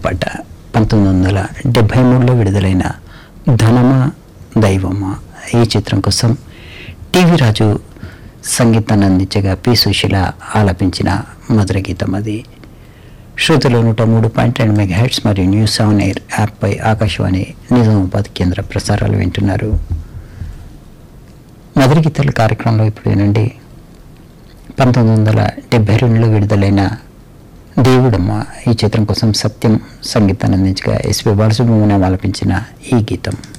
పాట పంతొమ్మిది వందల డెబ్భై మూడులో విడుదలైన ధనమా దైవమా ఈ చిత్రం కోసం టీవీ రాజు సంగీతాన్ని అందించగా పి సుశీల ఆలపించిన మధుర గీతం అది శ్రోతలు నూట మూడు పాయింట్ రెండు మెగా హెడ్స్ మరియు న్యూస్ ఆన్ ఎయిర్ యాప్పై ఆకాశవాణి నిజామాబాద్ కేంద్ర ప్రసారాలు వింటున్నారు మధుర గీతాల కార్యక్రమంలో ఇప్పుడు వినండి పంతొమ్మిది వందల డెబ్బై రెండులో విడుదలైన దేవుడమ్మ ఈ చిత్రం కోసం సత్యం సంగీతాన్ని అందించగా ఎస్పి బాలసుబ్రహ్మణ్యం ఆలపించిన ఈ గీతం